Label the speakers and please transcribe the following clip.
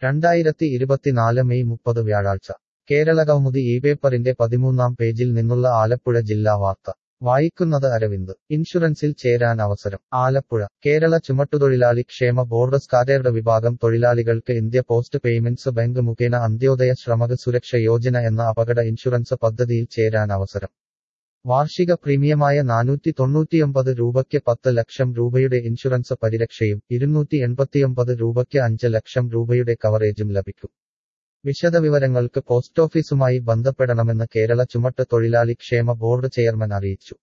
Speaker 1: രണ്ടായിരത്തി ഇരുപത്തിനാല് മെയ് മുപ്പത് വ്യാഴാഴ്ച കേരളകൗമുദി ഈ പേപ്പറിന്റെ പതിമൂന്നാം പേജിൽ നിന്നുള്ള ആലപ്പുഴ ജില്ലാ വാർത്ത വായിക്കുന്നത് അരവിന്ദ് ഇൻഷുറൻസിൽ ചേരാൻ അവസരം ആലപ്പുഴ കേരള ചുമട്ടുതൊഴിലാളി ക്ഷേമ ബോർഡ് സ്കാറ്റേർഡ് വിഭാഗം തൊഴിലാളികൾക്ക് ഇന്ത്യ പോസ്റ്റ് പേയ്മെന്റ്സ് ബാങ്ക് മുഖേന അന്ത്യോദയ ശ്രമക സുരക്ഷ യോജന എന്ന അപകട ഇൻഷുറൻസ് പദ്ധതിയിൽ ചേരാൻ അവസരം വാർഷിക പ്രീമിയമായ നാനൂറ്റി തൊണ്ണൂറ്റിയൊമ്പത് രൂപയ്ക്ക് പത്ത് ലക്ഷം രൂപയുടെ ഇൻഷുറൻസ് പരിരക്ഷയും ഇരുന്നൂറ്റി എൺപത്തിയൊമ്പത് രൂപയ്ക്ക് അഞ്ച് ലക്ഷം രൂപയുടെ കവറേജും ലഭിക്കും വിശദവിവരങ്ങൾക്ക് പോസ്റ്റ് ഓഫീസുമായി ബന്ധപ്പെടണമെന്ന് കേരള ചുമട്ട് തൊഴിലാളി ക്ഷേമ ബോർഡ് ചെയർമാൻ അറിയിച്ചു